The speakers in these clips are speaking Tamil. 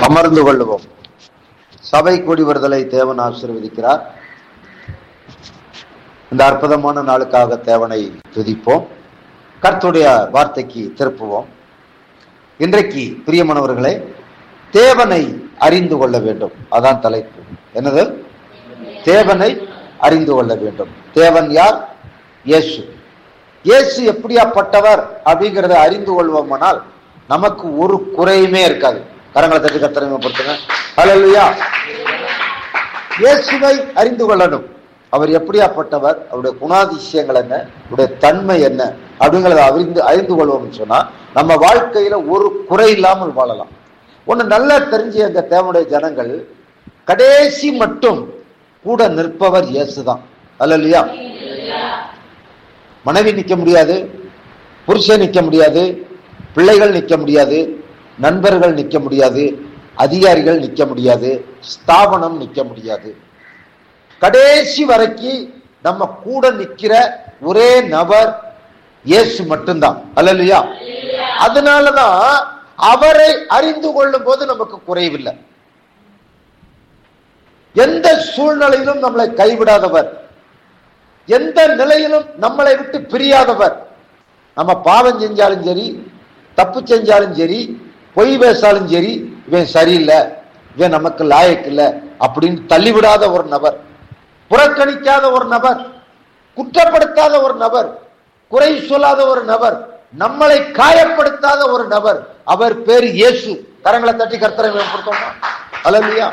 அமர்ந்து கொள்ளுவோம் சபை கூடி வருதலை தேவன் ஆசீர்வதிக்கிறார் இந்த அற்புதமான நாளுக்காக தேவனை துதிப்போம் கர்த்தருடைய வார்த்தைக்கு திருப்புவோம் இன்றைக்கு பிரியமானவர்களே தேவனை அறிந்து கொள்ள வேண்டும் அதான் தலைப்பு என்னது தேவனை அறிந்து கொள்ள வேண்டும் தேவன் யார் இயேசு இயேசு எப்படியாப்பட்டவர் அப்படிங்கிறத அறிந்து கொள்வோமானால் நமக்கு ஒரு குறையுமே இருக்காது கரங்களை தட்டி கத்திரங்க பொறுத்துங்க ஹalleluya இயேசுவை அறிந்து கொள்ளணும் அவர் எப்படியாப்பட்டவர் அவருடைய குணாதிசயங்கள் என்ன அவருடைய தன்மை என்ன அப்படிங்கிறத அறிந்து அறிந்து கொள்வோம்னு சொன்னா நம்ம வாழ்க்கையில ஒரு குறை இல்லாமல் வாழலாம் ஒண்ணு நல்லா தெரிஞ்ச அந்த தேவனுடைய ஜனங்கள் கடைசி மட்டும் கூட நிற்பவர் இயேசுதான் அல்ல மனைவி நிக்க முடியாது புருஷன் நிக்க முடியாது பிள்ளைகள் நிக்க முடியாது நண்பர்கள் நிக்க முடியாது அதிகாரிகள் நிக்க முடியாது ஸ்தாபனம் நிக்க முடியாது கடைசி வரைக்கும் நம்ம கூட நிக்கிற ஒரே நபர் இயேசு மட்டும்தான் அல்லையா அதனாலதான் அவரை அறிந்து கொள்ளும் போது நமக்கு குறைவில்லை எந்த சூழ்நிலையிலும் நம்மளை கைவிடாதவர் எந்த நிலையிலும் நம்மளை விட்டு பிரியாதவர் நம்ம பாவம் செஞ்சாலும் சரி தப்பு செஞ்சாலும் சரி பொய் பேசாலும் சரி இவன் சரியில்லை இவன் நமக்கு லாயக்கு இல்லை அப்படின்னு தள்ளிவிடாத ஒரு நபர் புறக்கணிக்காத ஒரு நபர் குற்றப்படுத்தாத ஒரு நபர் குறை சொல்லாத ஒரு நபர் நம்மளை காயப்படுத்தாத ஒரு நபர் அவர் பேர் இயேசு கரங்களை தட்டி கர்த்தரை மேம்படுத்தோமா அலல்லையா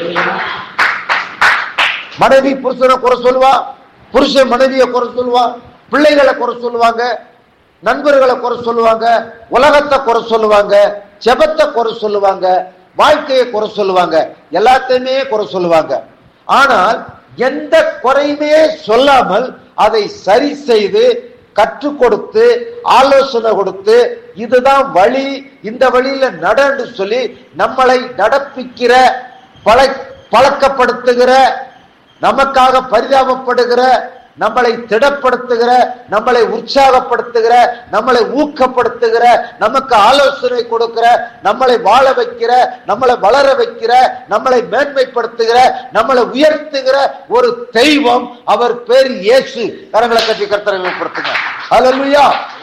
மனைவி புருஷனை குறை சொல்லுவா புருஷன் மனைவியை குறை சொல்லுவா பிள்ளைகளை குறை சொல்லுவாங்க நண்பர்களை குறை சொல்லுவாங்க உலகத்தை குறை சொல்லுவாங்க செபத்தை குறை சொல்லுவாங்க வாழ்க்கையை குறை சொல்லுவாங்க எல்லாத்தையுமே குறை சொல்லுவாங்க ஆனால் எந்த குறையுமே சொல்லாமல் அதை சரி செய்து கற்றுக் கொடுத்து ஆலோசனை கொடுத்து இதுதான் வழி இந்த வழியில நடன்னு சொல்லி நம்மளை நடப்பிக்கிற பழ பழக்கப்படுத்துகிற நமக்காக பரிதாபப்படுகிற நம்மளை திடப்படுத்துகிற நம்மளை உற்சாகப்படுத்துகிற நம்மளை ஊக்கப்படுத்துகிற நமக்கு ஆலோசனை கொடுக்கிற நம்மளை வாழ வைக்கிற நம்மளை வளர வைக்கிற நம்மளை மேன்மைப்படுத்துகிற நம்மளை உயர்த்துகிற ஒரு தெய்வம் அவர் பேர் இயேசு கரங்களை கட்டி கர்த்தரை மேம்படுத்துங்க அல்லா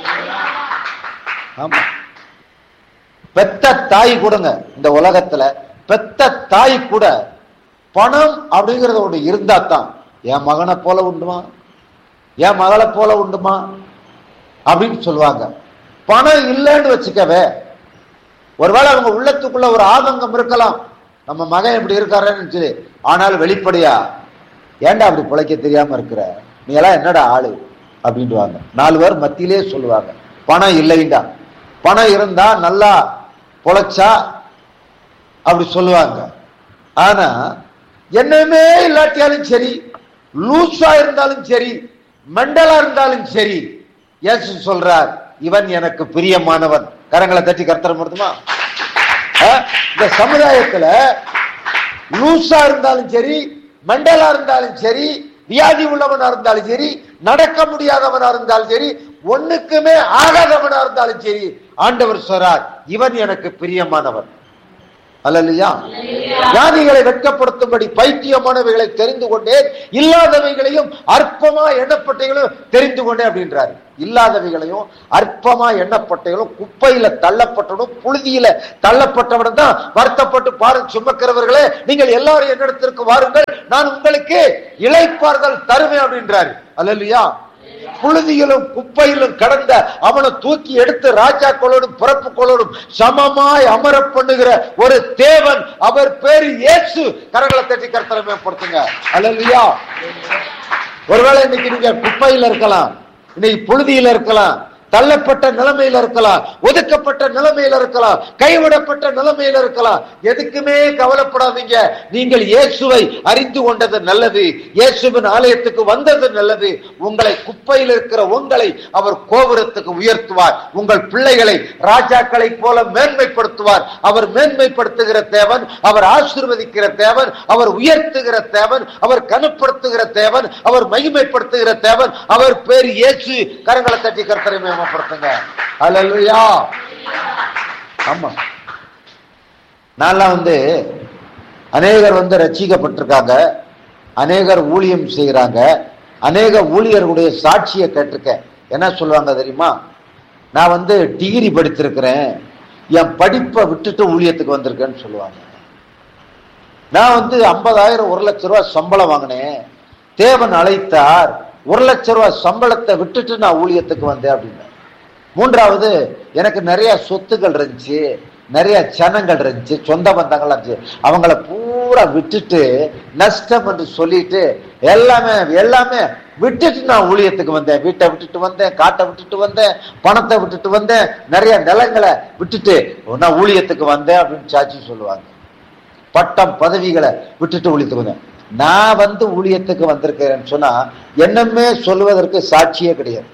ஆமா பெத்த தாய் கூடங்க இந்த உலகத்துல பெத்த தாய் கூட பணம் அப்படிங்கறது ஒண்ணு இருந்தா தான் என் மகனை போல உண்டுமா என் மகளை போல உண்டுமா அப்படின்னு சொல்லுவாங்க பணம் இல்லைன்னு வச்சுக்கவே ஒருவேளை அவங்க உள்ளத்துக்குள்ள ஒரு ஆதங்கம் இருக்கலாம் நம்ம மகன் இப்படி இருக்காருன்னு சொல்லி ஆனால் வெளிப்படையா ஏன்டா அப்படி பிழைக்க தெரியாம இருக்கிற நீ எல்லாம் என்னடா ஆளு அப்படின்ட்டுவாங்க நாலு பேர் மத்தியிலே சொல்லுவாங்க பணம் இல்லைண்டா பணம் இருந்தா நல்லா பொழைச்சா அப்படி சொல்லுவாங்க ஆனா என்னமே இல்லாட்டியாலும் சரி லூசா இருந்தாலும் சரி மெண்டலா இருந்தாலும் சரி இயேசு சொல்றார் இவன் எனக்கு பிரியமானவன் கரங்களை தட்டி கர்த்தர முடியுமா இந்த சமுதாயத்துல லூசா இருந்தாலும் சரி மெண்டலா இருந்தாலும் சரி வியாதி உள்ளவனா இருந்தாலும் சரி நடக்க முடியாதவனா இருந்தாலும் சரி ஒண்ணுக்குமே ஆகாதவனா இருந்தாலும் சரி ஆண்டவர் சொல்றார் இவன் எனக்கு பிரியமானவன் அல்லையா ஞானிகளை வெட்கப்படுத்தும்படி பைத்தியமானவைகளை தெரிந்து கொண்டேன் இல்லாதவைகளையும் அற்பமா எண்ணப்பட்டைகளும் தெரிந்து கொண்டேன் அப்படின்றாரு இல்லாதவைகளையும் அற்பமா எண்ணப்பட்டைகளும் குப்பையில தள்ளப்பட்டவனும் புழுதியில தள்ளப்பட்டவனும் தான் வருத்தப்பட்டு பாரு சுமக்கிறவர்களே நீங்கள் எல்லாரும் என்னிடத்திற்கு வாருங்கள் நான் உங்களுக்கு இழைப்பார்கள் தருவேன் அப்படின்றாரு அல்லையா புழுதியிலும் குப்பையிலும் கடந்த அவனை தூக்கி எடுத்து ராஜாக்களோடும் பிறப்புகளோடும் சமமாய் அமர பண்ணுகிற ஒரு தேவன் அவர் பேரு இயேசு கரங்களை தட்டி கருத்தரை மேம்படுத்துங்க அல்லையா ஒருவேளை இன்னைக்கு நீங்க குப்பையில இருக்கலாம் இன்னைக்கு புழுதியில இருக்கலாம் தள்ளப்பட்ட நிலைமையில இருக்கலாம் ஒதுக்கப்பட்ட நிலைமையில இருக்கலாம் கைவிடப்பட்ட நிலைமையில இருக்கலாம் எதுக்குமே கவலைப்படாதீங்க நீங்கள் இயேசுவை அறிந்து கொண்டது நல்லது இயேசுவின் ஆலயத்துக்கு வந்தது நல்லது உங்களை குப்பையில் இருக்கிற உங்களை அவர் கோபுரத்துக்கு உயர்த்துவார் உங்கள் பிள்ளைகளை ராஜாக்களை போல மேன்மைப்படுத்துவார் அவர் மேன்மைப்படுத்துகிற தேவன் அவர் ஆசிர்வதிக்கிற தேவன் அவர் உயர்த்துகிற தேவன் அவர் கனப்படுத்துகிற தேவன் அவர் மகிமைப்படுத்துகிற தேவன் அவர் பேர் இயேசு கரங்களை தட்டி கர்த்தரை மேம்படுத்துங்க அல்லா ஆமா நான்லாம் வந்து அநேகர் வந்து ரட்சிக்கப்பட்டிருக்காங்க அநேகர் ஊழியம் செய்கிறாங்க அநேக ஊழியர்களுடைய சாட்சியை கேட்டிருக்கேன் என்ன சொல்லுவாங்க தெரியுமா நான் வந்து டிகிரி படித்திருக்கிறேன் என் படிப்பை விட்டுட்டு ஊழியத்துக்கு வந்திருக்கேன்னு சொல்லுவாங்க நான் வந்து ஐம்பதாயிரம் ஒரு லட்ச ரூபாய் சம்பளம் வாங்கினேன் தேவன் அழைத்தார் ஒரு லட்ச ரூபாய் சம்பளத்தை விட்டுட்டு நான் ஊழியத்துக்கு வந்தேன் அப்படின்னு மூன்றாவது எனக்கு நிறைய சொத்துக்கள் இருந்துச்சு நிறைய ஜனங்கள் இருந்துச்சு சொந்த பந்தங்கள் இருந்துச்சு அவங்கள பூரா விட்டுட்டு நஷ்டம் என்று சொல்லிட்டு எல்லாமே எல்லாமே விட்டுட்டு நான் ஊழியத்துக்கு வந்தேன் வீட்டை விட்டுட்டு வந்தேன் காட்டை விட்டுட்டு வந்தேன் பணத்தை விட்டுட்டு வந்தேன் நிறைய நிலங்களை விட்டுட்டு நான் ஊழியத்துக்கு வந்தேன் அப்படின்னு சாட்சி சொல்லுவாங்க பட்டம் பதவிகளை விட்டுட்டு ஊழியத்துக்கு வந்தேன் நான் வந்து ஊழியத்துக்கு வந்திருக்கிறேன்னு சொன்னா என்னமே சொல்லுவதற்கு சாட்சியே கிடையாது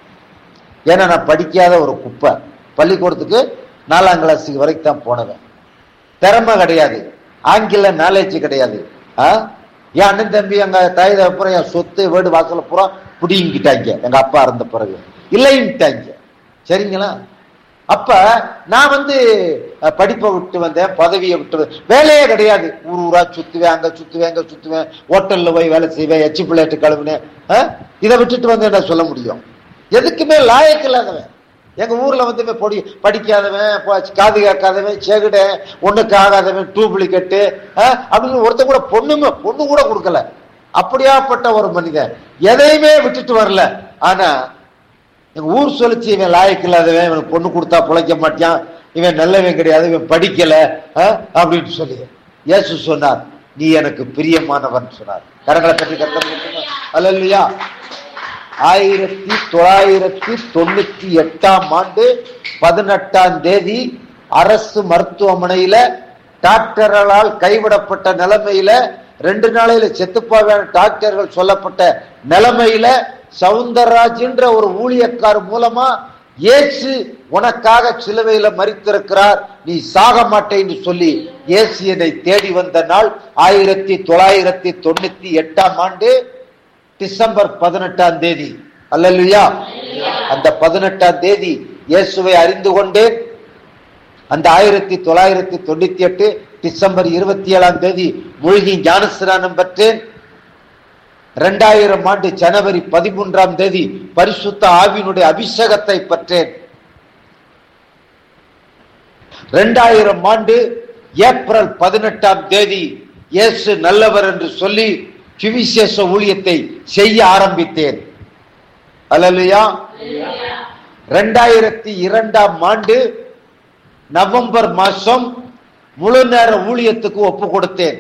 ஏன்னா நான் படிக்காத ஒரு குப்பை பள்ளிக்கூடத்துக்கு நாலாம் கிளாஸ் வரைக்கும் தான் போனவன் திறமை கிடையாது ஆங்கில நாலேஜ் கிடையாது ஆ? என் அண்ணன் தம்பி எங்க தாய் அப்புறம் என் சொத்து வீடு வாசல பூரா பிடிங்கிட்டாங்க எங்க அப்பா இருந்த பிறகு இல்லைன்ட்டாங்க சரிங்களா அப்ப நான் வந்து அஹ், படிப்பை விட்டு வந்தேன் பதவியை விட்டு வந்தேன். வேலையே கிடையாது ஊர் ஊரா சுத்துவேன் அங்க சுத்துவேன் அங்க சுத்துவேன் ஹோட்டல்ல போய் வேலை செய்வேன் எச்சி பிள்ளைட்டு கழுவுனேன் ஆ? இதை விட்டுட்டு வந்து என்ன சொல்ல முடியும் எதுக்குமே லாயக்கு இல்லாதவன் எங்க ஊர்ல வந்து இவன் பொடி படிக்காதவன் ப- காது கேட்காதவன் செகுட ஒண்ணுக்கு ஆகாதவன் டூப்ளிகேட்டு அப்படின்னு ஒருத்தன் கூட பொண்ணுங்க பொண்ணு கூட கொடுக்கல அப்படியாப்பட்ட ஒரு மனிதன் எதையுமே விட்டுட்டு வரல ஆனா எங்க ஊர் சொல்லிச்சு இவன் லாயக்கு இல்லாதவன் இவனுக்கு பொண்ணு கொடுத்தா பிழைக்க மாட்டான் இவன் நல்லவன் கிடையாது இவன் படிக்கல ஆ, அப்படின்னு சொல்லி இயேசு சொன்னார் நீ எனக்கு பிரியமானவன் சொன்னார் கரங்களை பற்றி கத்த அல்ல இல்லையா ஆயிரத்தி தொள்ளாயிரத்தி தொண்ணூத்தி எட்டாம் ஆண்டு பதினெட்டாம் தேதி அரசு மருத்துவமனையில டாக்டர்களால் கைவிடப்பட்ட நிலைமையில ரெண்டு நாளையில செத்துப்பாவேன் டாக்டர்கள் சொல்லப்பட்ட நிலைமையில சவுந்தரராஜ்ன்ற ஒரு ஊழியக்கார் மூலமா இயேசு உனக்காக சிலுவையில மறித்திருக்கிறார் நீ சாக மாட்டேன்னு சொல்லி இயேசு என்னை தேடி வந்த நாள் ஆயிரத்தி தொள்ளாயிரத்தி தொண்ணூத்தி எட்டாம் ஆண்டு டிசம்பர் பதினெட்டாம் தேதி அல்லல்லையா அந்த பதினெட்டாம் தேதி இயேசுவை அறிந்து கொண்டேன் அந்த ஆயிரத்தி தொள்ளாயிரத்தி தொண்ணூத்தி எட்டு டிசம்பர் இருபத்தி ஏழாம் தேதி மூழ்கி ஞானஸ்நானம் பெற்றேன் இரண்டாயிரம் ஆண்டு ஜனவரி பதிமூன்றாம் தேதி பரிசுத்த ஆவியினுடைய அபிஷேகத்தை பெற்றேன் இரண்டாயிரம் ஆண்டு ஏப்ரல் பதினெட்டாம் தேதி இயேசு நல்லவர் என்று சொல்லி சுவிசேஷ ஊழியத்தை செய்ய ஆரம்பித்தேன் அல்லையா ரெண்டாயிரத்தி இரண்டாம் ஆண்டு நவம்பர் மாசம் முழு நேர ஊழியத்துக்கு ஒப்பு கொடுத்தேன்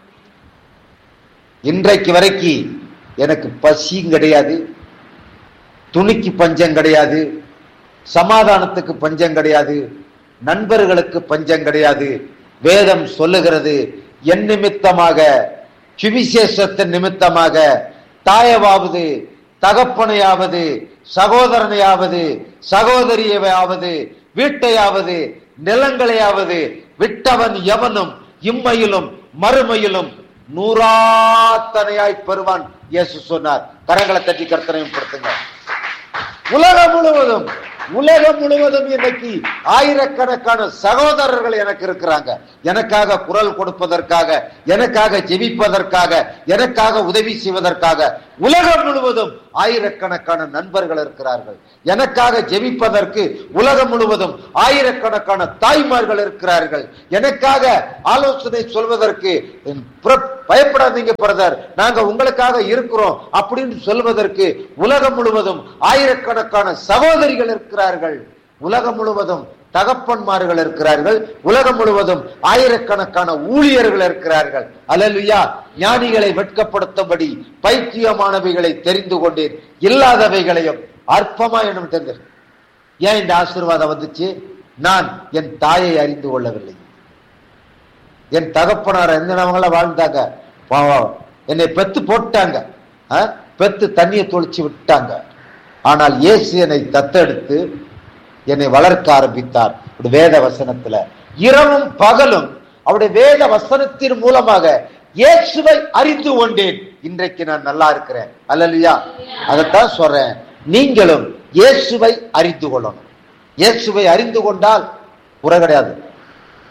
இன்றைக்கு வரைக்கும் எனக்கு பசியும் கிடையாது துணிக்கு பஞ்சம் கிடையாது சமாதானத்துக்கு பஞ்சம் கிடையாது நண்பர்களுக்கு பஞ்சம் கிடையாது வேதம் சொல்லுகிறது என் நிமித்தமாக சுவிசேஷத்தின் நிமித்தமாக தாயவாவது தகப்பனையாவது சகோதரனையாவது சகோதரியையாவது வீட்டையாவது நிலங்களையாவது விட்டவன் எவனும் இம்மையிலும் மறுமையிலும் நூறாத்தனையாய் பெறுவான் இயேசு சொன்னார் கரங்களை தட்டி கர்த்தனையும் படுத்துங்க உலகம் முழுவதும் உலகம் முழுவதும் இன்னைக்கு ஆயிரக்கணக்கான சகோதரர்கள் எனக்கு இருக்கிறாங்க எனக்காக குரல் கொடுப்பதற்காக எனக்காக ஜெபிப்பதற்காக எனக்காக உதவி செய்வதற்காக உலகம் முழுவதும் ஆயிரக்கணக்கான நண்பர்கள் இருக்கிறார்கள் எனக்காக ஜெபிப்பதற்கு உலகம் முழுவதும் ஆயிரக்கணக்கான தாய்மார்கள் இருக்கிறார்கள் எனக்காக ஆலோசனை சொல்வதற்கு புற- பயப்படாதீங்க பிரதர் நாங்க உங்களுக்காக இருக்கிறோம் அப்படின்னு சொல்வதற்கு உலகம் முழுவதும் ஆயிரக்கணக்கான சகோதரிகள் இருக்கிறார்கள் உலகம் முழுவதும் தகப்பன்மார்கள் இருக்கிறார்கள் உலகம் முழுவதும் ஆயிரக்கணக்கான ஊழியர்கள் இருக்கிறார்கள் அல்லலுயா ஞானிகளை வெட்கப்படுத்தும்படி பைத்தியமானவைகளை தெரிந்து கொண்டேன் இல்லாதவைகளையும் அற்பமா என்னும் தெரிந்தது ஏன் இந்த ஆசீர்வாதம் வந்துச்சு நான் என் தாயை அறிந்து கொள்ளவில்லை என் தகப்பனார் எந்தனவங்கள வாழ்ந்தாங்க பாவம். என்னை பெத்து போட்டாங்க ஆ? பெத்து தண்ணியை தொளிச்சு விட்டாங்க ஆனால் இயேசு என்னை தத்தெடுத்து என்னை வளர்க்க ஆரம்பித்தார் இப்படி வேத வசனத்துல இரவும் பகலும் அவருடைய வேத வசனத்தின் மூலமாக இயேசுவை அறிந்து கொண்டேன் இன்றைக்கு நான் நல்லா இருக்கிறேன் அல்லலையா அதைத்தான் சொல்றேன் நீங்களும் இயேசுவை அறிந்து கொள்ளணும் இயேசுவை அறிந்து கொண்டால் குறை கிடையாது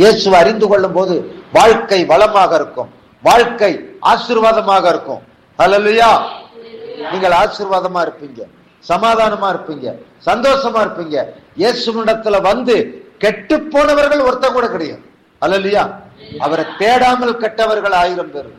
இயேசுவை அறிந்து கொள்ளும் போது வாழ்க்கை வளமாக இருக்கும் வாழ்க்கை ஆசீர்வாதமாக இருக்கும் ஹalleluya நீங்கள் ஆசீர்வாதமா இருப்பீங்க சமாதானமா இருப்பீங்க சந்தோஷமா இருப்பீங்க இயேசுவிடத்துல வந்து கெட்டு போனவர்கள் ஒருத்தன் கூட கிடையாது ஹalleluya அவரை தேடாமல் கெட்டவர்கள் ஆயிரம் பேர்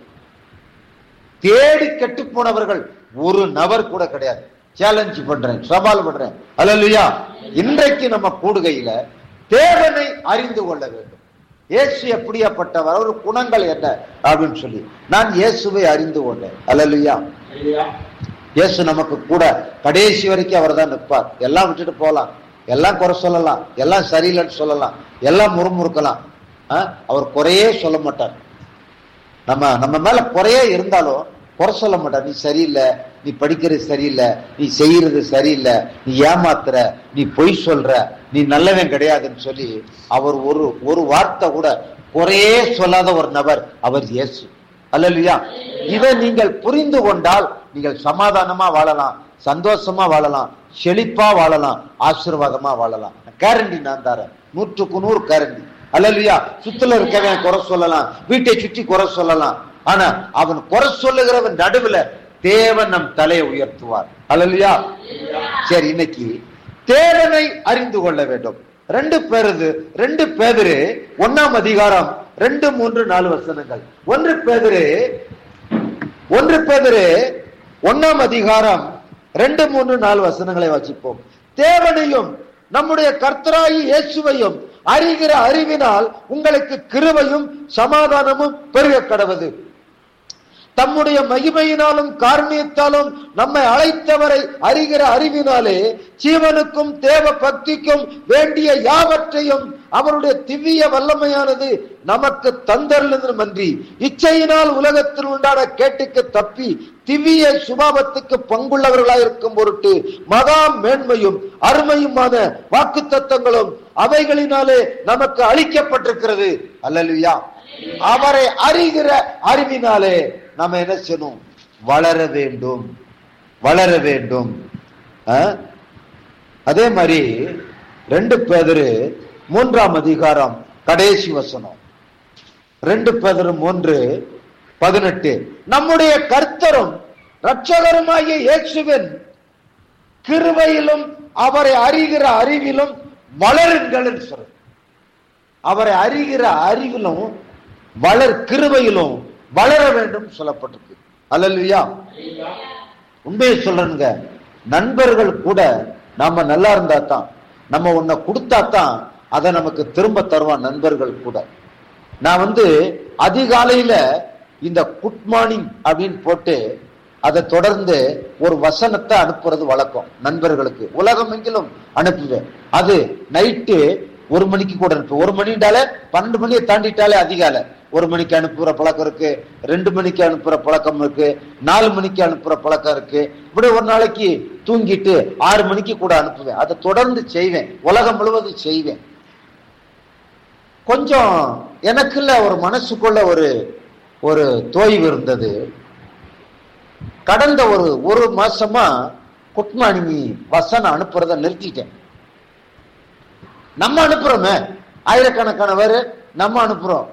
தேடி கெட்டு போனவர்கள் ஒரு நபர் கூட கிடையாது சேலஞ்ச் பண்றேன் சவால் பண்றேன் அல்லையா இன்றைக்கு நம்ம கூடுகையில தேவனை அறிந்து கொள்ள வேண்டும் இயேசு எப்படியாப்பட்டவர் அவர் குணங்கள் என்ன அப்படின்னு சொல்லி நான் இயேசுவை அறிந்து கொண்டேன் அல்லையா இயேசு நமக்கு கூட கடைசி வரைக்கும் அவர் தான் நிற்பார் எல்லாம் விட்டுட்டு போகலாம் எல்லாம் குறை சொல்லலாம் எல்லாம் சரியில்லைன்னு சொல்லலாம் எல்லாம் முறுமுறுக்கலாம் ஆ? அவர் குறையே சொல்ல மாட்டார் நம்ம நம்ம மேல குறையே இருந்தாலும் குறை சொல்ல மாட்டார் நீ சரியில்லை நீ படிக்கிறது சரியில்லை நீ செய்யறது சரியில்லை நீ ஏமாத்துற நீ பொய் சொல்ற நீ நல்லவன் கிடையாதுன்னு சொல்லி அவர் ஒரு ஒரு வார்த்தை கூட குறையே சொல்லாத ஒரு நபர் அவர் இயேசு அல்லையா இதை நீங்கள் புரிந்து கொண்டால் நீங்கள் சமாதானமா வாழலாம் சந்தோஷமா வாழலாம் செழிப்பா வாழலாம் ஆசீர்வாதமா வாழலாம் கேரண்டி நான் தரேன் நூற்றுக்கு நூறு கேரண்டி அல்லையா சுத்துல இருக்கவன் குறை சொல்லலாம் வீட்டை சுற்றி குறை சொல்லலாம் ஆனா அவன் குறை சொல்லுகிறவன் நடுவுல தேவன் நம் தலையை உயர்த்துவார் அல்லையா சரி இன்னைக்கு தேவனை அறிந்து கொள்ள வேண்டும் ரெண்டு பேருது ரெண்டு பேதரு ஒன்னாம் அதிகாரம் ரெண்டு மூன்று நாலு வசனங்கள் ஒன்று பேதரு ஒன்று பேதரு ஒன்னாம் அதிகாரம் ரெண்டு மூன்று நாலு வசனங்களை வச்சுப்போம் தேவனையும் நம்முடைய கர்த்தராயி இயேசுவையும் அறிகிற அறிவினால் உங்களுக்கு கிருபையும் சமாதானமும் பெருக கடவது தம்முடைய மகிமையினாலும் காரணியத்தாலும் நம்மை அழைத்தவரை அறிகிற அறிவினாலே ஜீவனுக்கும் தேவ பக்திக்கும் வேண்டிய யாவற்றையும் அவருடைய திவ்ய வல்லமையானது நமக்கு தந்தருளின்றி இச்சையினால் உலகத்தில் உண்டான கேட்டுக்கு தப்பி திவ்ய சுபாவத்துக்கு பங்குள்ளவர்களாயிருக்கும் பொருட்டு மகா மேன்மையும் அருமையுமான வாக்கு தத்தங்களும் அவைகளினாலே நமக்கு அளிக்கப்பட்டிருக்கிறது அல்லலுயா அவரை அறிகிற அறிவினாலே நம்ம என்ன செய்யணும் வளர வேண்டும் வளர வேண்டும் ஆ? அதே மாதிரி ரெண்டு பேதரு மூன்றாம் அதிகாரம் கடைசி வசனம் ரெண்டு பேதரு மூன்று பதினெட்டு நம்முடைய கர்த்தரும் இரட்சகருமாகிய இயேசுவின் கிருபையிலும் அவரை அறிகிற அறிவிலும் வளருங்கள் என்று சொல்ற அவரை அறிகிற அறிவிலும் வளர் கிருபையிலும் வளர வேண்டும் சொல்லப்பட்டிருக்கு அல்லல்லையா உண்மையை சொல்றேங்க நண்பர்கள் கூட நாம நல்லா இருந்தா தான் நம்ம உன்னை கொடுத்தா தான் அதை நமக்கு திரும்ப தருவான் நண்பர்கள் கூட நான் வந்து அதிகாலையில இந்த குட் மார்னிங் அப்படின்னு போட்டு அதை தொடர்ந்து ஒரு வசனத்தை அனுப்புறது வழக்கம் நண்பர்களுக்கு உலகம் எங்கிலும் அனுப்புவேன் அது நைட்டு ஒரு மணிக்கு கூட அனுப்பு ஒரு மணிண்டாலே பன்னெண்டு மணியை தாண்டிட்டாலே அதிகாலை ஒரு மணிக்கு அனுப்புற பழக்கம் இருக்கு ரெண்டு மணிக்கு அனுப்புற பழக்கம் இருக்கு நாலு மணிக்கு அனுப்புற பழக்கம் இருக்கு இப்படி ஒரு நாளைக்கு தூங்கிட்டு ஆறு மணிக்கு கூட அனுப்புவேன் அதை தொடர்ந்து செய்வேன் உலகம் முழுவதும் செய்வேன் கொஞ்சம் எனக்குள்ள ஒரு மனசுக்குள்ள ஒரு ஒரு தோய்வு இருந்தது கடந்த ஒரு ஒரு மாசமா குட்மானிமி வசனம் அனுப்புறத நிறுத்திட்டேன் நம்ம அனுப்புறோமே ஆயிரக்கணக்கான பேரு நம்ம அனுப்புறோம்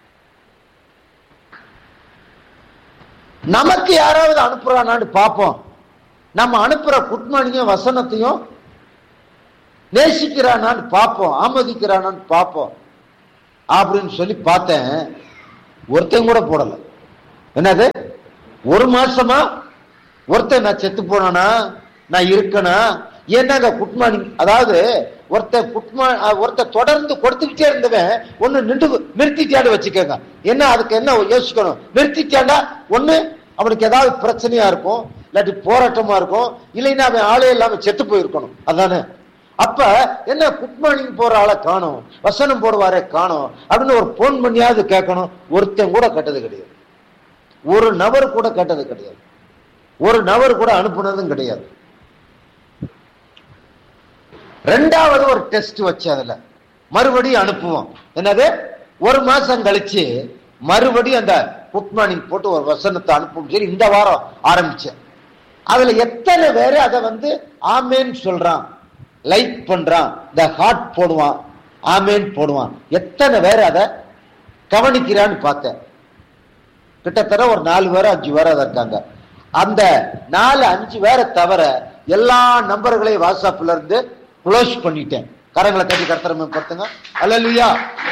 நமக்கு யாராவது அனுப்புறானான்னு பார்ப்போம் நம்ம அனுப்புற குட்மானிங்க வசனத்தையும் நேசிக்கிறானான்னு பார்ப்போம் ஆமதிக்கிறானான்னு பார்ப்போம் அப்படின்னு சொல்லி பார்த்தேன் ஒருத்தன் கூட போடல என்னது ஒரு மாசமா ஒருத்தன் நான் செத்து போனா நான் இருக்கனா என்னங்க குட் மார்னிங் அதாவது ஒருத்தன் குட்மா ஒருத்தன் தொடர்ந்து கொடுத்துக்கிட்டே இருந்தவன் ஒண்ணு நின்று நிறுத்திட்டான்னு வச்சுக்கோங்க என்ன அதுக்கு என்ன யோசிக்கணும் நிறுத்திட்டாண்டா ஒண்ணு அவனுக்கு ஏதாவது பிரச்சனையா இருக்கும் இல்லாட்டி போராட்டமா இருக்கும் இல்லைன்னா அவன் ஆளே இல்லாம செத்து போயிருக்கணும் அதானே அப்ப என்ன குட் மார்னிங் போற ஆளை காணும் வசனம் போடுவாரே காணும் அப்படின்னு ஒரு போன் பண்ணியாவது கேட்கணும் ஒருத்தன் கூட கேட்டது கிடையாது ஒரு நபர் கூட கேட்டது கிடையாது ஒரு நபர் கூட அனுப்புனதும் கிடையாது ரெண்டாவது ஒரு டெஸ்ட் வச்சு அதுல மறுபடியும் அனுப்புவோம் என்னது ஒரு மாசம் கழிச்சு மறுபடியும் அந்த குட் மார்னிங் போட்டு ஒரு வசனத்தை அனுப்பும் சொல்லி இந்த வாரம் ஆரம்பிச்சேன் அதுல எத்தனை பேரு அதை வந்து ஆமேன்னு சொல்றான் லைக் பண்றான் இந்த ஹார்ட் போடுவான் ஆமேன் போடுவான் எத்தனை பேர் அதை கவனிக்கிறான்னு பார்த்தேன் கிட்டத்தட்ட ஒரு நாலு பேர் அஞ்சு பேர் அதை இருக்காங்க அந்த நாலு அஞ்சு பேரை தவிர எல்லா நம்பர்களையும் வாட்ஸ்அப்ல இருந்து க்ளோஸ் பண்ணிட்டேன் கரங்களை கட்டி கடத்துறமே படுத்துங்க அல்லையா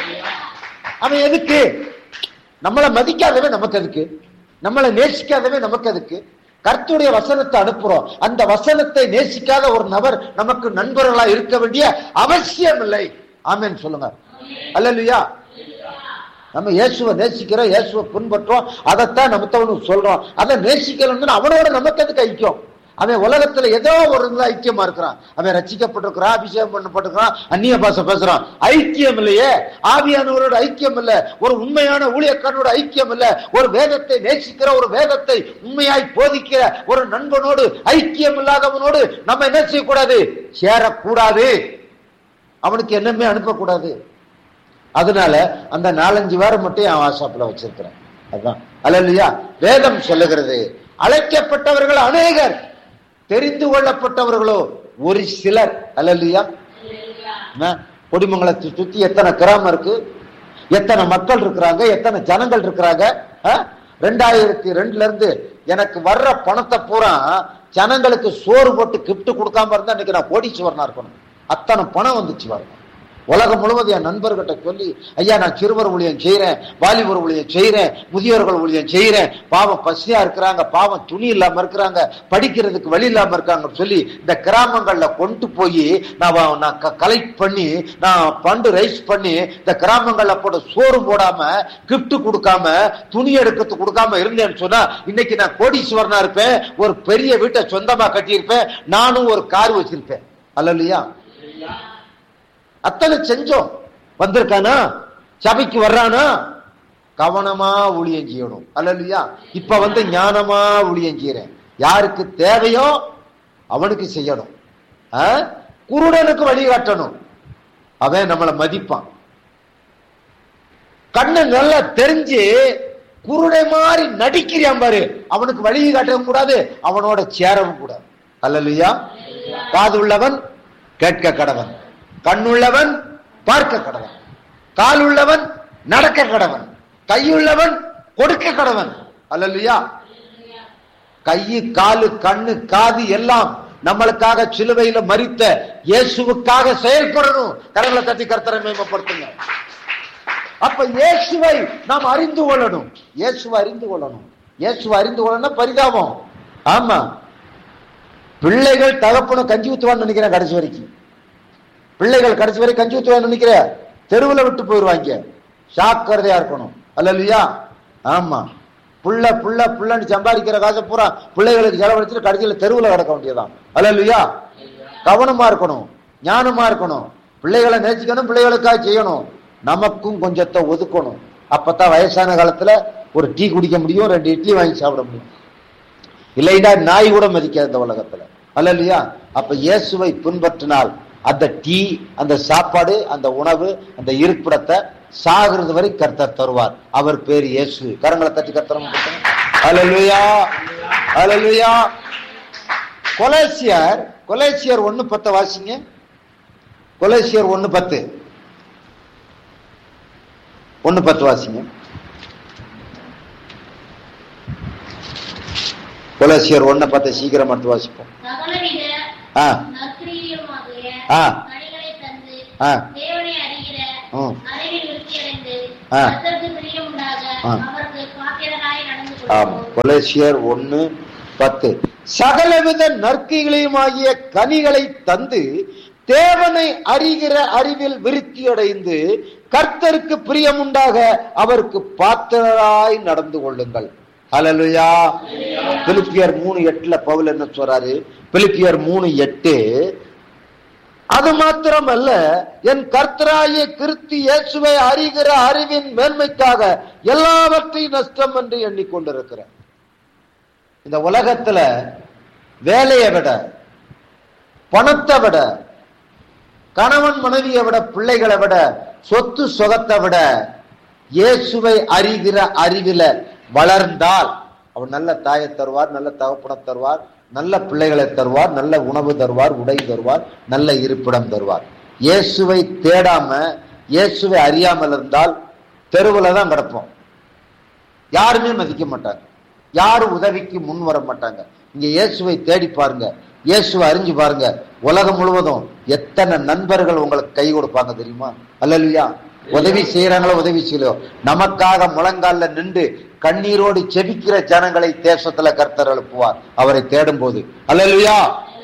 அவன் எதுக்கு நம்மளை மதிக்காதவன் நமக்கு எதுக்கு நம்மளை நேசிக்காதவன் நமக்கு எதுக்கு கர்த்தருடைய வசனத்தை அனுப்புறோம் அந்த வசனத்தை நேசிக்காத ஒரு நபர் நமக்கு நண்பர்களா இருக்க வேண்டிய அவசியம் இல்லை ஆமேன் சொல்லுங்க அல்லையா நம்ம இயேசுவை நேசிக்கிறோம் இயேசுவை பின்பற்றோம் அதைத்தான் நமத்தவனுக்கு சொல்றோம் அதை நேசிக்கலன்னு அவனோட நமக்கு எதுக்கு ஐக்கியம் அவன் உலகத்துல ஏதோ ஒரு இதுல ஐக்கியமா இருக்கிறான் அவன் ரச்சிக்கப்பட்டிருக்கிறான் அபிஷேகம் பண்ணப்பட்டிருக்கிறான் அந்நிய பாஷை பேசுறான் ஐக்கியம் இல்லையே ஆவியானவரோட ஐக்கியம் இல்ல ஒரு உண்மையான ஊழியக்காரனோட ஐக்கியம் இல்ல ஒரு வேதத்தை நேசிக்கிற ஒரு வேதத்தை உண்மையாய் போதிக்கிற ஒரு நண்பனோடு ஐக்கியம் இல்லாதவனோடு நம்ம என்ன செய்யக்கூடாது சேரக்கூடாது அவனுக்கு என்னமே அனுப்பக்கூடாது அதனால அந்த நாலஞ்சு வாரம் மட்டும் என் வாட்ஸ்அப்ல வச்சிருக்கிறேன் அதுதான் அல்ல இல்லையா வேதம் சொல்லுகிறது அழைக்கப்பட்டவர்கள் அநேகர் தெரிந்து கொள்ளப்பட்டவர்களோ ஒரு சிலர் அல்ல இல்லையா என்ன? கொடிமங்கலத்தை சுத்தி எத்தனை கிராமம் இருக்கு எத்தனை மக்கள் இருக்கிறாங்க எத்தனை ஜனங்கள் இருக்கிறாங்க ஆ? ரெண்டாயிரத்தி ரெண்டுல இருந்து எனக்கு வர்ற பணத்தை பூரா ஜனங்களுக்கு சோறு போட்டு கிஃப்ட் கொடுக்காம இருந்தா இன்னைக்கு நான் கோடீஸ்வரனா இருக்கணும் அத்தனை பணம் வந்துச்சு பாருங்க உலகம் முழுவதும் என் நண்பர்கிட்ட சொல்லி ஐயா நான் சிறுவர் ஊழியம் செய்யறேன் வாலிபர் ஊழியம் செய்யறேன் முதியோர்கள் ஊழியம் செய்யறேன் பாவம் பசியா இருக்கிறாங்க பாவம் துணி இல்லாம இருக்கிறாங்க படிக்கிறதுக்கு வழி இல்லாம இருக்காங்கன்னு சொல்லி இந்த கிராமங்கள்ல கொண்டு போய் நான் வ- நான் கலெக்ட் பண்ணி நான் பண்டு ரைஸ் பண்ணி இந்த கிராமங்கள்ல போட சோறு போடாம கிஃப்ட் கொடுக்காம துணி எடுக்கிறது கொடுக்காம இருந்தேன்னு சொன்னா இன்னைக்கு நான் கோடீஸ்வரனா இருப்பேன் ஒரு பெரிய வீட்டை சொந்தமா கட்டியிருப்பேன் நானும் ஒரு கார் வச்சிருப்பேன் அல்ல இல்லையா அத்தனை செஞ்சோம் வந்திருக்கானா சபைக்கு வர்றானா கவனமா ஊழியம் செய்யணும் அல்ல இல்லையா இப்ப வந்து ஞானமா ஊழியம் செய்யறேன் யாருக்கு தேவையோ அவனுக்கு செய்யணும் ஆ? குருடனுக்கு வழிகாட்டணும் அவன் நம்மளை மதிப்பான் கண்ணு நல்லா தெரிஞ்சு குருடை மாதிரி நடிக்கிறான் பாரு அவனுக்கு வழி காட்டவும் கூடாது அவனோட சேரவும் கூடாது அல்லையா காது உள்ளவன் கேட்க கடவன் கண்ணுள்ளவன் பார்க்க கடவன் கால் உள்ளவன் நடக்க கடவன் கையுள்ளவன் கொடுக்க கடவன் அல்லையா கையு காலு கண்ணு காது எல்லாம் நம்மளுக்காக சிலுவையில மறித்த இயேசுவுக்காக செயல்படணும் கரங்களை தட்டி கர்த்தரை மேம்படுத்துங்க அப்ப இயேசுவை நாம் அறிந்து கொள்ளணும் இயேசுவை அறிந்து கொள்ளணும் இயேசுவை அறிந்து கொள்ளணும் பரிதாபம் ஆமா பிள்ளைகள் தகப்பனும் கஞ்சி ஊத்துவான்னு நினைக்கிறேன் கடைசி வரைக்கும் பிள்ளைகள் கடைசி வரை கஞ்சி ஊத்துவான்னு நினைக்கிற தெருவுல விட்டு போயிருவாங்க ஜாக்கிரதையா இருக்கணும் அல்ல இல்லையா ஆமா புள்ள புள்ள புள்ளன்னு சம்பாதிக்கிற காசை பூரா பிள்ளைகளுக்கு செலவழிச்சுட்டு கடைசியில தெருவுல கிடக்க வேண்டியதுதான் அல்ல இல்லையா கவனமா இருக்கணும் ஞானமா இருக்கணும் பிள்ளைகளை நேசிக்கணும் பிள்ளைகளுக்காக செய்யணும் நமக்கும் கொஞ்சத்தை ஒதுக்கணும் அப்பதான் வயசான காலத்துல ஒரு டீ குடிக்க முடியும் ரெண்டு இட்லி வாங்கி சாப்பிட முடியும் இல்லைன்னா நாய் கூட மதிக்காது இந்த உலகத்துல அல்ல இல்லையா அப்ப இயேசுவை பின்பற்றினால் அந்த டீ அந்த சாப்பாடு அந்த உணவு அந்த இருப்பிடத்தை சாகிறது வரை கர்த்தர் தருவார் அவர் பேர் இயேசு கரங்களை தட்டி கர்த்தரம் அலலுயா அலலுயா கொலேசியர் கொலேசியர் ஒண்ணு பத்து வாசிங்க கொலேசியர் ஒண்ணு பத்து ஒண்ணு பத்து வாசிங்க கொலேசியர் ஒண்ணு பத்து சீக்கிரம் மட்டும் வாசிப்போம் சகலவித ஆ நற்கிரியமாகிய ஆ. கனிகளை தந்து ஆ. தேவனை அறிகிற ம். அறிவில் விருத்தியடைந்து ஆ. கர்த்தருக்கு பிரியமுண்டாக ஆ. அவருக்கு பாத்திரராய் நடந்து ஆம் கொள்வோம் கொலேசியர் ஒண்ணு பத்து சகலவித நற்கைகளையுமாகிய கனிகளை தந்து தேவனை அறிகிற அறிவில் விருத்தியடைந்து கர்த்தருக்கு பிரியமுண்டாக அவருக்கு பாத்திரராய் நடந்து கொள்ளுங்கள் ஹalleluya பிலிப்பியர் மூணு எட்டுல பவுல் என்ன சொல்றாரு பிலிப்பியர் மூணு எட்டு அது மாத்திரமல்ல என் கர்த்தராகிய கிறிஸ்து இயேசுவை அறிகிற அறிவின் மேன்மைக்காக எல்லாவற்றையும் நஷ்டம் என்று எண்ணிக்கொண்டிருக்கிறேன் இந்த உலகத்துல வேலையை விட பணத்தை விட கணவன் மனைவியை விட பிள்ளைகளை விட சொத்து சுகத்தை விட இயேசுவை அறிகிற அறிவில வளர்ந்தால் அவர் நல்ல தாயை தருவார் நல்ல தகப்பனை தருவார் நல்ல பிள்ளைகளை தருவார் நல்ல உணவு தருவார் உடை தருவார் நல்ல இருப்பிடம் தருவார் இயேசுவை தேடாம இயேசுவை அறியாமல் இருந்தால் தெருவில் தான் கிடப்போம் யாருமே மதிக்க மாட்டாங்க யாரும் உதவிக்கு முன் வர மாட்டாங்க இங்க இயேசுவை தேடி பாருங்க இயேசுவை அறிஞ்சு பாருங்க உலகம் முழுவதும் எத்தனை நண்பர்கள் உங்களுக்கு கை கொடுப்பாங்க தெரியுமா அல்லையா உதவி செய்யறாங்களோ உதவி செய்யலையோ நமக்காக முழங்கால்ல நின்று கண்ணீரோடு செபிக்கிற ஜனங்களை தேசத்துல கர்த்தர் எழுப்புவார் அவரை தேடும் போது அல்லையா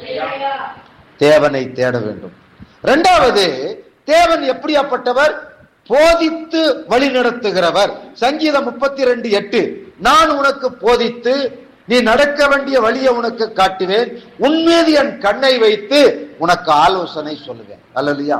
தேவனை தேட வேண்டும் இரண்டாவது தேவன் எப்படியாப்பட்டவர் போதித்து வழி நடத்துகிறவர் சங்கீதம் முப்பத்தி ரெண்டு எட்டு நான் உனக்கு போதித்து நீ நடக்க வேண்டிய வழியை உனக்கு காட்டுவேன் உன்மீது என் கண்ணை வைத்து உனக்கு ஆலோசனை சொல்லுவேன் அல்லையா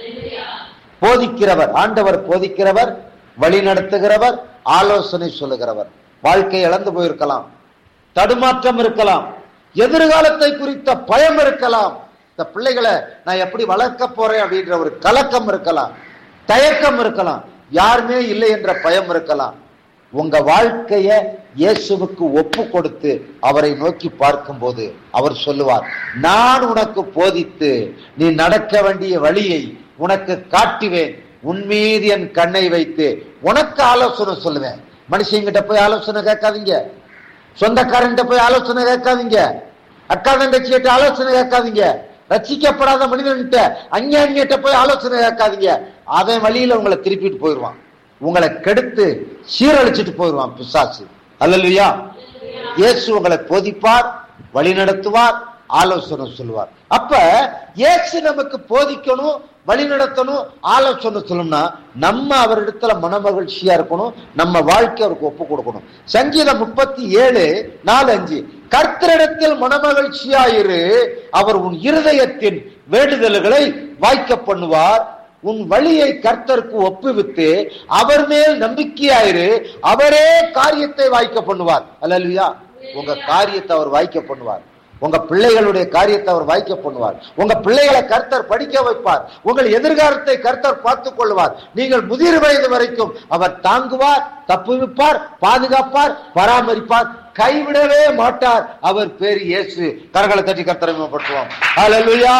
போதிக்கிறவர் ஆண்டவர் போதிக்கிறவர் வழி நடத்துகிறவர் ஆலோசனை சொல்லுகிறவர் வாழ்க்கை இழந்து போயிருக்கலாம் தடுமாற்றம் இருக்கலாம் எதிர்காலத்தை குறித்த பயம் இருக்கலாம் இந்த பிள்ளைகளை நான் எப்படி வளர்க்க போறேன் அப்படின்ற ஒரு கலக்கம் இருக்கலாம் தயக்கம் இருக்கலாம் யாருமே இல்லை என்ற பயம் இருக்கலாம் உங்க வாழ்க்கைய இயேசுவுக்கு ஒப்பு கொடுத்து அவரை நோக்கி பார்க்கும்போது அவர் சொல்லுவார் நான் உனக்கு போதித்து நீ நடக்க வேண்டிய வழியை உனக்கு காட்டுவேன் உன்மீது என் கண்ணை வைத்து உனக்கு ஆலோசனை சொல்லுவேன் மனுஷங்கிட்ட போய் ஆலோசனை கேட்காதீங்க சொந்தக்காரன்கிட்ட போய் ஆலோசனை கேட்காதீங்க அக்கா தங்கச்சிகிட்ட ஆலோசனை கேட்காதீங்க ரசிக்கப்படாத மனிதன்கிட்ட அஞ்ஞானிகிட்ட போய் ஆலோசனை கேட்காதீங்க அவன் வழியில உங்களை திருப்பிட்டு போயிடுவான் உங்களை கெடுத்து சீரழிச்சிட்டு போயிடுவான் பிசாசு அல்லல்லையா இயேசு உங்களை போதிப்பார் வழி நடத்துவார் ஆலோசனை சொல்லுவார் அப்ப இயேசு நமக்கு போதிக்கணும் வழி நடத்தணும் ஆலோசனை சொல்லணும்னா நம்ம அவரிடத்துல மனமகிழ்ச்சியா இருக்கணும் நம்ம வாழ்க்கை அவருக்கு ஒப்பு கொடுக்கணும் சங்கீதம் முப்பத்தி ஏழு நாலு அஞ்சு கர்த்தரிடத்தில் மனமகிழ்ச்சியாயிரு அவர் உன் இருதயத்தின் வேண்டுதல்களை வாய்க்க பண்ணுவார் உன் வழியை கர்த்தருக்கு ஒப்புவித்து அவர் மேல் நம்பிக்கையாயிரு அவரே காரியத்தை வாய்க்க பண்ணுவார் அல்லா உங்க காரியத்தை அவர் வாய்க்க பண்ணுவார் உங்க பிள்ளைகளுடைய காரியத்தை அவர் வாய்க்க பண்ணுவார் உங்க பிள்ளைகளை கர்த்தர் படிக்க வைப்பார் உங்கள் எதிர்காலத்தை கர்த்தர் பார்த்துக் கொள்வார் நீங்கள் முதிர் வயது வரைக்கும் அவர் தாங்குவார் தப்புவிப்பார் பாதுகாப்பார் பராமரிப்பார் கைவிடவே மாட்டார் அவர் பேர் இயேசு கரங்களை தட்டி கர்த்தரை மேம்படுத்துவோம் ஹalleluya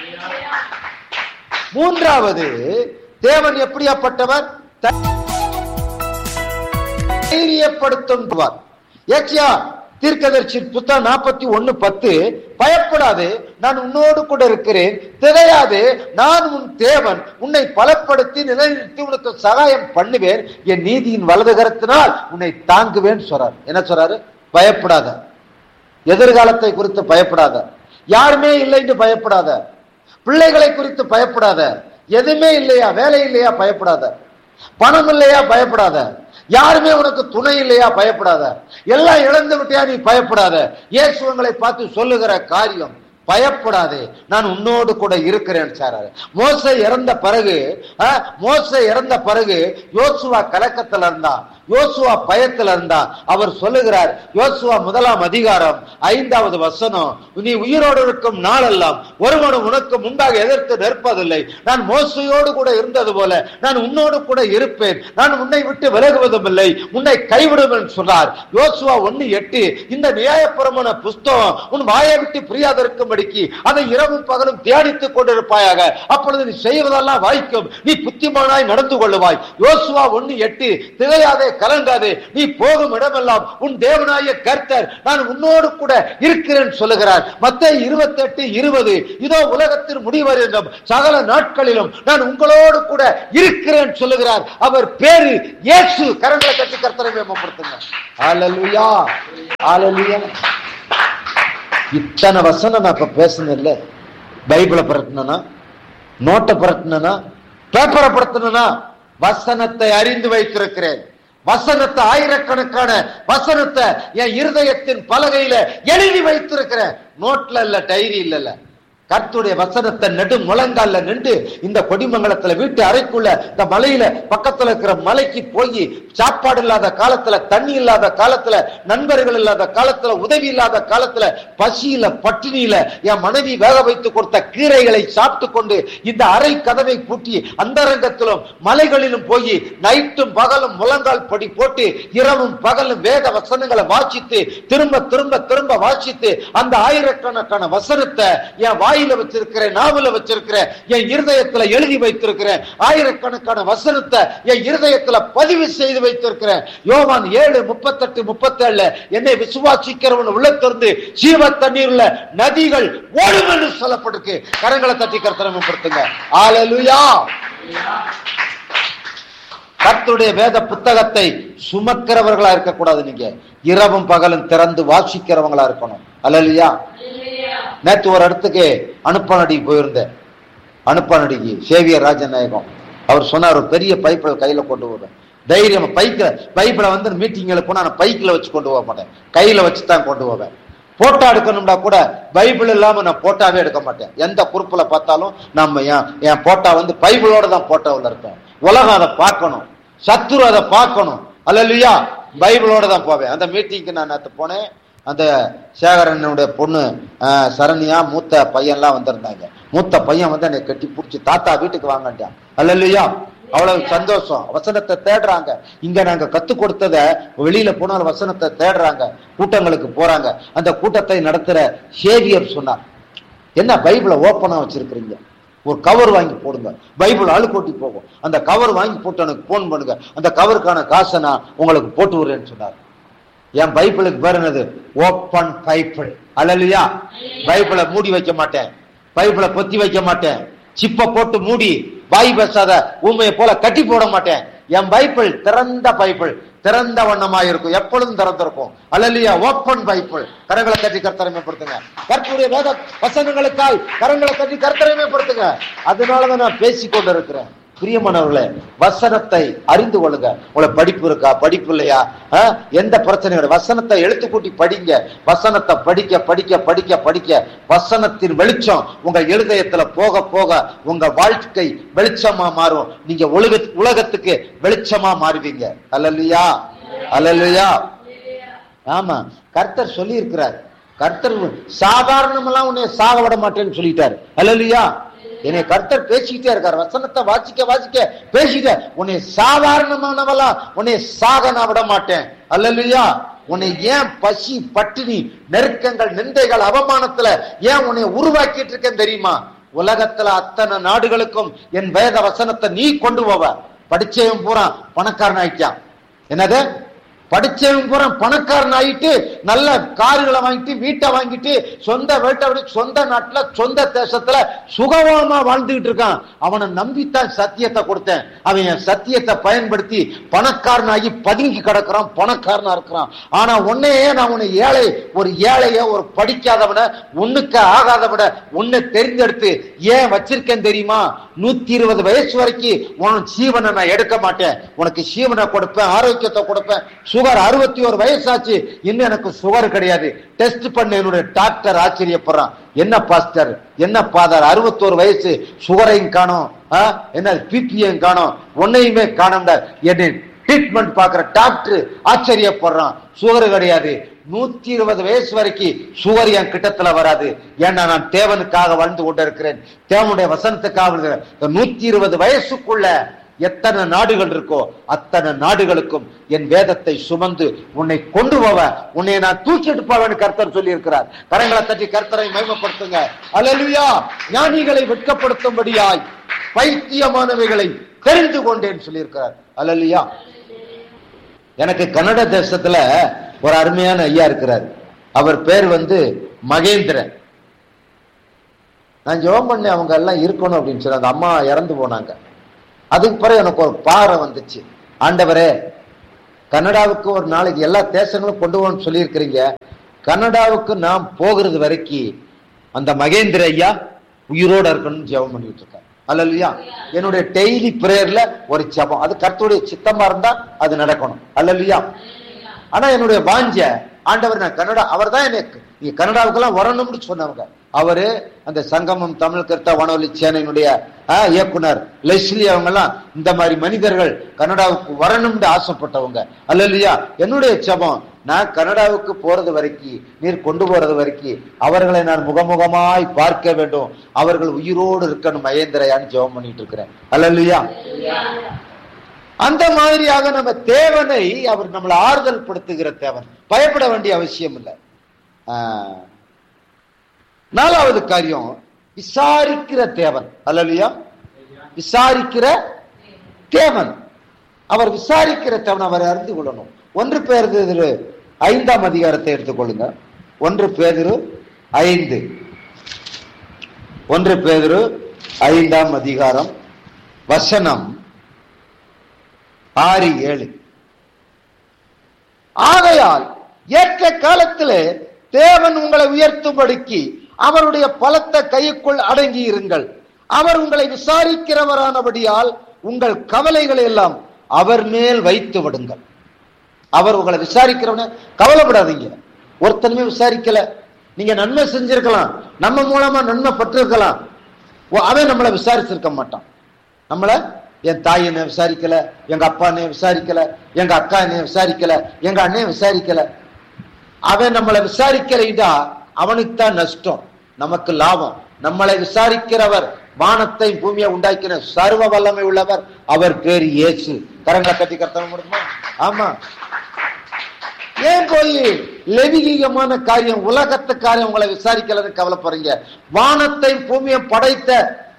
மூன்றாவது தேவன் எப்படியாப்பட்டவர் தைரியப்படுத்துவார் ஏச்சியா தீர்க்கதர்சி புத்தகம் நாற்பத்தி ஒன்னு பத்து பயப்படாது நான் உன்னோடு கூட இருக்கிறேன் திகையாது நான் உன் தேவன் உன்னை பலப்படுத்தி நிலைநிறுத்தி உனக்கு சகாயம் பண்ணுவேன் என் நீதியின் வலது கரத்தினால் உன்னை தாங்குவேன் சொல்றார் என்ன சொல்றாரு பயப்படாத எதிர்காலத்தை குறித்து பயப்படாத யாருமே இல்லைன்னு பயப்படாத பிள்ளைகளை குறித்து பயப்படாத எதுவுமே இல்லையா வேலை இல்லையா பயப்படாத பணம் இல்லையா பயப்படாத யாருமே உனக்கு துணை இல்லையா பயப்படாத எல்லாம் இழந்து விட்டியா நீ பயப்படாத இயேசு உங்களை பார்த்து சொல்லுகிற காரியம் பயப்படாதே நான் உன்னோடு கூட இருக்கிறேன் சார் மோச இறந்த பிறகு மோச இறந்த பிறகு யோசுவா கலக்கத்துல இருந்தா யோசுவா பயத்துல இருந்தா அவர் சொல்லுகிறார் யோசுவா முதலாம் அதிகாரம் ஐந்தாவது வசனம் நீ உயிரோடு இருக்கும் நாளெல்லாம் ஒருவனும் உனக்கு முன்பாக எதிர்த்து நிற்பதில்லை நான் மோசையோடு கூட இருந்தது போல நான் உன்னோடு கூட இருப்பேன் நான் உன்னை விட்டு விலகுவதும் இல்லை உன்னை கைவிடுவேன் சொன்னார் யோசுவா ஒன்னு எட்டு இந்த நியாயப்புறமான புஸ்தகம் உன் வாயை விட்டு புரியாதிருக்கும்படிக்கு அதை இரவும் பகலும் தியானித்துக் கொண்டிருப்பாயாக அப்பொழுது நீ செய்வதெல்லாம் வாய்க்கும் நீ புத்திமானாய் நடந்து கொள்ளுவாய் யோசுவா ஒன்னு எட்டு திகையாதே கலங்காதே நீ போகும் இடமெல்லாம் உன் தேவனாய கர்த்தர் நான் உன்னோடு கூட இருக்கிறேன் சொல்லுகிறார் மத்த இருபத்தி எட்டு இருபது இதோ உலகத்தின் முடிவறிந்தும் சகல நாட்களிலும் நான் உங்களோடு கூட இருக்கிறேன் சொல்லுகிறார் அவர் பேரு இயேசு கரங்களை கட்டி கர்த்தரை மேம்படுத்துங்க ஆலலுயா ஆலலுயா இத்தனை வசனம் நான் இப்ப பேசுனேன் இல்ல பைபிளை பரட்டினா நோட்டை பரட்டினா பேப்பரை பரட்டினா வசனத்தை அறிந்து வைத்திருக்கிறேன் வசனத்தை ஆயிரக்கணக்கான வசனத்தை என் இருதயத்தின் பலகையில எழுதி வைத்திருக்கிறேன் நோட்ல இல்ல டைரி இல்ல கர்த்துடைய வசனத்தை நெடு முழங்கால நின்று இந்த கொடிமங்கலத்துல வீட்டு அறைக்குள்ள இந்த மலையில பக்கத்துல இருக்கிற மலைக்கு போய் சாப்பாடு இல்லாத காலத்துல தண்ணி இல்லாத காலத்துல நண்பர்கள் இல்லாத காலத்துல உதவி இல்லாத காலத்துல பசியில பட்டினியில என் மனைவி வேக வைத்து கொடுத்த கீரைகளை சாப்பிட்டு கொண்டு இந்த அறை கதவை பூட்டி அந்தரங்கத்திலும் மலைகளிலும் போய் நைட்டும் பகலும் முழங்கால் படி போட்டு இரவும் பகலும் வேத வசனங்களை வாசித்து திரும்ப திரும்ப திரும்ப வாசித்து அந்த ஆயிரக்கணக்கான வசனத்தை என் வாய் வாயில வச்சிருக்கிறேன் நாவல வச்சிருக்கிறேன் என் இருதயத்துல எழுதி வைத்திருக்கிறேன் ஆயிரக்கணக்கான வசனத்தை என் இருதயத்துல பதிவு செய்து வைத்திருக்கிறேன் யோவான் ஏழு முப்பத்தெட்டு முப்பத்தேழுல என்னை விசுவாசிக்கிறவன் உள்ளத்திலிருந்து ஜீவ தண்ணீர்ல நதிகள் ஓடும் என்று சொல்லப்பட்டிருக்கு கரங்களை தட்டி கர்த்தரமைப்படுத்துங்க ஆலலுயா கர்த்தருடைய வேத புத்தகத்தை சுமக்கிறவர்களா இருக்கக்கூடாது நீங்க இரவும் பகலும் திறந்து வாசிக்கிறவங்களா இருக்கணும் அல்லையா நேத்து ஒரு இடத்துக்கு அனுப்பநடிக்கு போயிருந்தேன் அனுப்பநடிக்கு சேவியர் ராஜநாயகம் அவர் சொன்னார் ஒரு பெரிய பைப்பில் கையில கொண்டு வருவேன் தைரியம் பைக்கில் பைப்பில் வந்து மீட்டிங்ல போனா நான் பைக்கில் வச்சு கொண்டு போக மாட்டேன் கையில வச்சு தான் கொண்டு போவேன் போட்டோ எடுக்கணும்னா கூட பைபிள் இல்லாம நான் போட்டாவே எடுக்க மாட்டேன் எந்த குறுப்புல பார்த்தாலும் நம்ம என் என் போட்டா வந்து பைபிளோட தான் போட்டோவில் இருக்கும் உலகம் அதை பார்க்கணும் சத்துரு அதை பார்க்கணும் அல்லையா பைபிளோட தான் போவேன் அந்த மீட்டிங்க்கு நான் நேற்று போனேன் அந்த சேகரனுடைய பொண்ணு அஹ், சரண்யா மூத்த பையன்லாம் வந்திருந்தாங்க மூத்த பையன் வந்து என்னை கட்டி பிடிச்சி தாத்தா வீட்டுக்கு வாங்கட்டான் அல்லையா அவ்வளவு சந்தோஷம் வசனத்தை தேடுறாங்க இங்க நாங்க கத்து கொடுத்தத வெளியில போனாலும் வசனத்தை தேடுறாங்க கூட்டங்களுக்கு போறாங்க அந்த கூட்டத்தை நடத்துற சேவியர் சொன்னார் என்ன பைபிளை ஓப்பனா வச்சிருக்கிறீங்க ஒரு கவர் வாங்கி போடுங்க பைபிள் அழுக்கோட்டி போகும் அந்த கவர் வாங்கி போட்டு எனக்கு போன் பண்ணுங்க அந்த கவருக்கான காசை நான் உங்களுக்கு போட்டு விடுறேன்னு சொன்னார் என் பைபிளுக்கு பேர் என்னது ஓப்பன் பைபிள் அல்லையா பைபிளை மூடி வைக்க மாட்டேன் பைபிளை பொத்தி வைக்க மாட்டேன் சிப்ப போட்டு மூடி வாய் பேசாத ஊமையை போல கட்டி போட மாட்டேன் என் பைபிள் திறந்த பைபிள் திறந்த வண்ணமா இருக்கும் எப்பொழுதும் திறந்திருக்கும் அல்லையா ஓப்பன் பைபிள் கரங்களை தட்டி கர்த்தரமைப்படுத்துங்க கர்த்தருடைய வேத வசனங்களுக்காய் கரங்களை தட்டி கர்த்தரமைப்படுத்துங்க அதனாலதான் நான் பேசிக் கொண்டு இருக்கிறேன் பிரியமானவர்களே வசனத்தை அறிந்து கொள்ளுங்க உங்களுக்கு படிப்பு இருக்கா படிப்பு இல்லையா ஆ? எந்த பிரச்சனையும் இல்லை. வசனத்தை எழுத்து கூட்டி படிங்க வசனத்தை படிக்க படிக்க படிக்க படிக்க வசனத்தின் வெளிச்சம் உங்க இருதயத்துல போக போக உங்க வாழ்க்கை வெளிச்சமா மாறும் நீங்க உலக உலகத்துக்கு வெளிச்சமா மாறுவீங்க அல்லல்லையா அல்லல்லையா ஆமா கர்த்தர் சொல்லி இருக்கிறார் கர்த்தர் சாதாரணமெல்லாம் உன்னை சாக விட மாட்டேன்னு சொல்லிட்டாரு அல்லையா என்னை கர்த்தர் பேசிக்கிட்டே இருக்கார் வசனத்தை வாசிக்க வாசிக்க பேசிக்க உன்னை சாதாரணமானவளா உன்னை சாக நான் விட மாட்டேன் அல்லையா உன்னை ஏன் பசி பட்டினி நெருக்கங்கள் நிந்தைகள் அவமானத்துல ஏன் உன்னை உருவாக்கிட்டு இருக்கேன் தெரியுமா உலகத்துல அத்தனை நாடுகளுக்கும் என் வேத வசனத்தை நீ கொண்டு போவ படிச்சவன் பூரா பணக்காரன் ஆயிட்டான் என்னது படிச்சவன் பூரா பணக்காரன் ஆயிட்டு நல்ல கார்களை வாங்கிட்டு வீட்டை வாங்கிட்டு சொந்த வீட்டை விட சொந்த நாட்டுல சொந்த தேசத்துல சுகமா வாழ்ந்துகிட்டு இருக்கான் அவனை நம்பித்தான் சத்தியத்தை கொடுத்தேன் அவன் என் சத்தியத்தை பயன்படுத்தி பணக்காரனாகி பதுங்கி கிடக்குறான் பணக்காரனா இருக்கிறான் ஆனா உன்னையே நான் உன்னை ஏழை ஒரு ஏழைய ஒரு படிக்காதவனை ஒண்ணுக்கு ஆகாதவனை உன்னை தெரிந்தெடுத்து ஏன் வச்சிருக்கேன் தெரியுமா நூத்தி இருபது வயசு வரைக்கும் உன் ஜீவனை நான் எடுக்க மாட்டேன் உனக்கு ஜீவனை கொடுப்பேன் ஆரோக்கியத்தை கொடுப்பேன் சுகர் அறுபத்தி ஒரு வயசாச்சு இன்னும் எனக்கு சுகர் கிடையாது டெஸ்ட் பண்ண என்னுடைய டாக்டர் ஆச்சரியப்படுறான் என்ன பாஸ்டர் என்ன பாதர் அறுபத்தோரு வயசு சுகரையும் காணோம் ஆ? என்ன பிபியும் காணோம் உன்னையுமே காணோம்டா என்னை ட்ரீட்மெண்ட் பாக்குற டாக்டர் ஆச்சரியப்படுறான் சுகர் கிடையாது நூத்தி இருபது வயசு வரைக்கும் சுகர் என் கிட்டத்துல வராது ஏன்னா நான் தேவனுக்காக வாழ்ந்து கொண்டிருக்கிறேன் தேவனுடைய வசனத்துக்காக வாழ்கிறேன். இந்த நூத்தி இருபது வயசுக்குள்ள எத்தனை நாடுகள் இருக்கோ அத்தனை நாடுகளுக்கும் என் வேதத்தை சுமந்து உன்னை கொண்டு போவ உன்னை நான் தூக்கிட்டு போவேன்னு கர்த்தர் சொல்லி இருக்கிறார் கரங்களை தட்டி கர்த்தரை மகிமைப்படுத்துங்க அல்லேலூயா ஞானிகளை வெட்கப்படுத்தும்படியாய் பைத்தியமானவைகளை தெரிந்து கொண்டேன் சொல்லியிருக்கிறார் அல்லேலூயா எனக்கு கன்னட தேசத்துல ஒரு அருமையான ஐயா இருக்கிறார் அவர் பேர் வந்து மகேந்திரன் நான் ஜெபம் பண்ணேன் அவங்க எல்லாம் இருக்கணும் அப்படின்னு சொல்லி அந்த அம்மா இறந்து போனாங்க அதுக்கு பிறகு எனக்கு ஒரு பாறை வந்துச்சு ஆண்டவரே கனடாவுக்கு ஒரு நாளைக்கு எல்லா தேசங்களும் கொண்டு போகணும்னு சொல்லியிருக்கிறீங்க கனடாவுக்கு நாம் போகிறது வரைக்கும் அந்த மகேந்திர ஐயா உயிரோட இருக்கணும்னு ஜெபம் பண்ணிட்டு இருக்காரு அல்லையா என்னுடைய டெய்லி பிரேயர்ல ஒரு ஜெபம் அது கர்த்தருடைய சித்தமா இருந்தா அது நடக்கணும் அல்லையா ஆனா என்னுடைய வாஞ்ச ஆண்டவர் நான் கன்னடா அவர் தான் எனக்கு நீ கன்னடாவுக்கெல்லாம் வரணும்னு சொன்னவங்க அவரு அந்த சங்கமம் தமிழ் கர்த்தா வானொலி சேனையினுடைய ஆ, இயக்குனர் லெஸ்லி அவங்க எல்லாம் இந்த மாதிரி மனிதர்கள் கனடாவுக்கு வரணும்னு ஆசைப்பட்டவங்க அல்லையா என்னுடைய ஜெபம் நான் கனடாவுக்கு போறது வரைக்கும் நீர் கொண்டு போறது வரைக்கும் அவர்களை நான் முகமுகமாய் பார்க்க வேண்டும் அவர்கள் உயிரோடு இருக்கணும் மகேந்திரையான்னு ஜெபம் பண்ணிட்டு இருக்கிறேன் அல்லையா அந்த மாதிரியாக நம்ம தேவனை அவர் நம்மளை ஆறுதல் படுத்துகிற தேவன் பயப்பட வேண்டிய அவசியம் இல்லை ஆஹ், நாலாவது காரியம் விசாரிக்கிற தேவன் அல்லையா விசாரிக்கிற தேவன் அவர் விசாரிக்கிற தேவன் அவரை அறிந்து கொள்ளணும் ஒன்று பேர் ஐந்தாம் அதிகாரத்தை எடுத்துக்கொள்ளுங்க ஒன்று பேதிரு ஐந்து ஒன்று பேதிரு ஐந்தாம் அதிகாரம் வசனம் ஆறு ஏழு ஆகையால் ஏற்ற காலத்திலே தேவன் உங்களை உயர்த்தும்படிக்கு அவருடைய பலத்த கைக்குள் அடங்கி இருங்கள் அவர் உங்களை விசாரிக்கிறவரானபடியால் உங்கள் கவலைகளை எல்லாம் அவர் மேல் வைத்து விடுங்கள் அவர் உங்களை விசாரிக்கிறவன கவலைப்படாதீங்க ஒருத்தனுமே விசாரிக்கல நீங்க நன்மை செஞ்சிருக்கலாம் நம்ம மூலமா நன்மை பட்டிருக்கலாம் ஓ, அவன் நம்மளை விசாரிச்சிருக்க மாட்டான் நம்மள என் தாய் என்ன விசாரிக்கல எங்க அப்பா என்ன விசாரிக்கல எங்க அக்கா என்ன விசாரிக்கல எங்க அண்ணன் விசாரிக்கல அவன் நம்மளை விசாரிக்கலைடா அவனுக்கு தான் நஷ்டம் நமக்கு லாபம் நம்மளை விசாரிக்கிறவர் வானத்தை பூமியை உண்டாக்கின சர்வ வல்லமை உள்ளவர் அவர் பேர் இயேசு கரங்களை கட்டி கர்த்தன முடியுமா ஆமா ஏன் போய் லெவிகீகமான காரியம் உலகத்து காரியம் உங்களை விசாரிக்கலன்னு கவலைப்படுறீங்க வானத்தை பூமியை படைத்த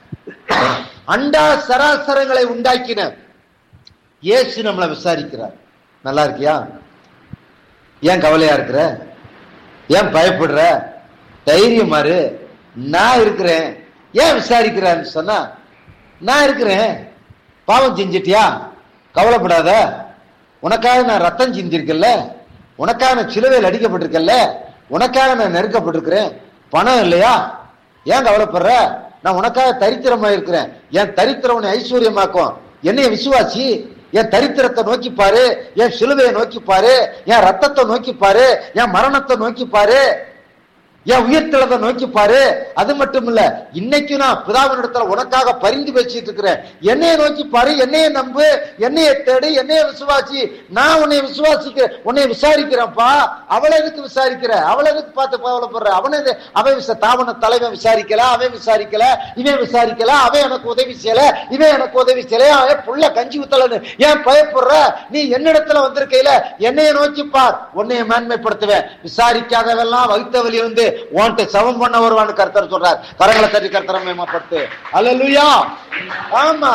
அண்டா சராசரங்களை உண்டாக்கின இயேசு நம்மளை விசாரிக்கிறார் நல்லா இருக்கியா ஏன் கவலையா இருக்கிற ஏன் பயப்படுற தைரியமாரு நான் இருக்கிறேன் ஏன் விசாரிக்கிறேன்னு சொன்னா நான் இருக்கிறேன் பாவம் செஞ்சிட்டியா கவலைப்படாத உனக்காக நான் ரத்தம் சிந்திருக்கல உனக்காக நான் சிலுவையில் அடிக்கப்பட்டிருக்கல உனக்காக நான் நெருக்கப்பட்டிருக்கிறேன் பணம் இல்லையா ஏன் கவலைப்படுற நான் உனக்காக தரித்திரமா இருக்கிறேன் என் தரித்திரம் உன்னை ஐஸ்வர்யமாக்கும் என்னைய விசுவாசி என் தரித்திரத்தை நோக்கி பாரு என் சிலுவையை நோக்கி பாரு என் ரத்தத்தை நோக்கி பாரு என் மரணத்தை நோக்கி பாரு என் உயிர்த்தெழுத நோக்கி பாரு அது மட்டும் இல்ல இன்னைக்கு நான் பிதாவின் இடத்துல உனக்காக பரிந்து பேசிட்டு இருக்கிறேன் என்னைய நோக்கி பாரு என்னைய நம்பு என்னைய தேடு என்னைய விசுவாசி நான் உன்னை விசுவாசிக்க உன்னை விசாரிக்கிறேன்ப்பா அவளை எதுக்கு விசாரிக்கிற அவளை எதுக்கு பார்த்து கவலைப்படுற அவனை எது- அவன் விச- தாவன தலைவன் விசாரிக்கல அவன் விசாரிக்கல இவன் விசாரிக்கல அவன் எனக்கு உதவி செய்யல இவன் எனக்கு உதவி செய்யல அவன் புள்ள கஞ்சி ஊத்தலன்னு ஏன் பயப்படுற நீ என்னிடத்துல வந்திருக்கையில என்னைய நோக்கி பார் உன்னைய மேன்மைப்படுத்துவேன் விசாரிக்காதவெல்லாம் வகுத்த வழி வந்து உன்கிட்ட சவம் பண்ண வருவான்னு கர்த்தர் சொல்றார் கரங்களை தட்டி கர்த்தரை மேம்படுத்து அல்லேலூயா ஆமா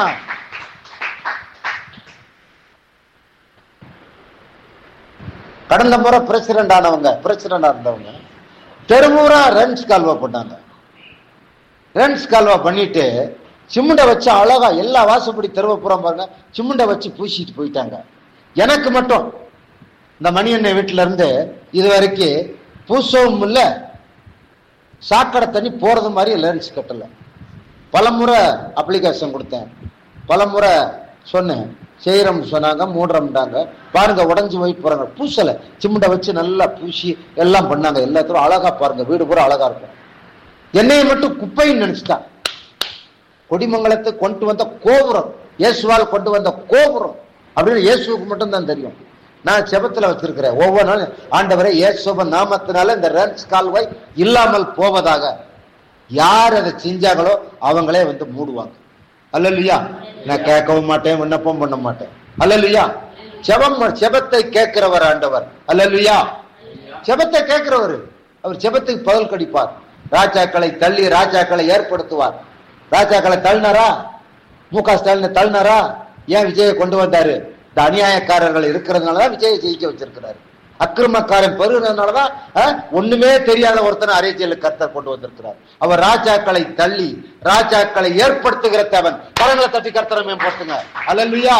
கடந்த முறை பிரசிடண்ட் ஆனவங்க பிரசிடண்டா இருந்தவங்க தெருமூரா ரன்ஸ் கால்வா பண்ணாங்க ரன்ஸ் கால்வா பண்ணிட்டு சிமுண்டை வச்சு அழகா எல்லா வாசப்படி தெருவை புறம் பாருங்க சிமுண்டை வச்சு பூசிட்டு போயிட்டாங்க எனக்கு மட்டும் இந்த மணியண்ணை வீட்டுல இருந்து இது வரைக்கும் பூசவும் இல்லை சாக்கடை தண்ணி போறது மாதிரி லேன்ஸ் கட்டல பலமுறை அப்ளிகேஷன் கொடுத்தேன் பலமுறை சொன்னேன் செய்யறோம்னு சொன்னாங்க மூடுறோம்டாங்க பாருங்க உடஞ்சி போய் போறாங்க பூசல சிமுண்டை வச்சு நல்லா பூசி எல்லாம் பண்ணாங்க எல்லாத்துக்கும் அழகா பாருங்க வீடு பூரா அழகா இருக்கும் என்னைய மட்டும் குப்பைன்னு நினைச்சிட்டான் கொடிமங்கலத்தை கொண்டு வந்த கோபுரம் இயேசுவால் கொண்டு வந்த கோபுரம் அப்படின்னு இயேசுவுக்கு மட்டும் தான் தெரியும் நான் செபத்துல வச்சிருக்கிறேன் ஒவ்வொரு நாளும் ஆண்டவரே இயேசுவ நாமத்தினால இந்த ரன்ஸ் கால்வாய் இல்லாமல் போவதாக யார் அதை செஞ்சாங்களோ அவங்களே வந்து மூடுவாங்க அல்லல்லையா நான் கேட்கவும் மாட்டேன் விண்ணப்பம் பண்ண மாட்டேன் அல்லல்லையா செபம் செபத்தை கேட்கிறவர் ஆண்டவர் அல்லல்லையா செபத்தை கேட்கிறவர் அவர் செபத்துக்கு பதில் கடிப்பார் ராஜாக்களை தள்ளி ராஜாக்களை ஏற்படுத்துவார் ராஜாக்களை தள்ளினாரா மு க ஸ்டாலின் தள்ளினாரா ஏன் விஜயை கொண்டு வந்தாரு இந்த அநியாயக்காரர்கள் இருக்கிறதுனாலதான் விஜயை ஜெயிக்க வச்சிருக்கிறாரு அக்கிரமக்காரன் பெருகிறதுனாலதான் அஹ், ஒண்ணுமே தெரியாத ஒருத்தனை அரசியலுக்கு கர்த்தர் கொண்டு வந்திருக்கிறார் அவர் ராஜாக்களை தள்ளி ராஜாக்களை ஏற்படுத்துகிற தேவன் கரங்களை தட்டி கர்த்தரை மேம்படுத்துங்க அல்லல்லையா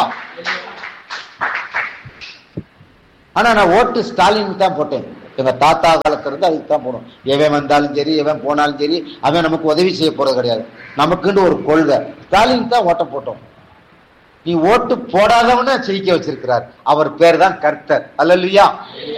ஆனா நான் ஓட்டு ஸ்டாலின் தான் போட்டேன் எங்க தாத்தா காலத்துல இருந்து அதுக்கு தான் போனோம் எவன் வந்தாலும் சரி எவன் போனாலும் சரி அவன் நமக்கு உதவி செய்ய போறது கிடையாது நமக்குன்னு ஒரு கொள்கை ஸ்டாலின் தான் ஓட்டம் போட்டோம் நீ ஓட்டு போடாதவன ஜெயிக்க வச்சிருக்கிறார் அவர் பேர் தான் கர்த்தர் அல்லல்லையா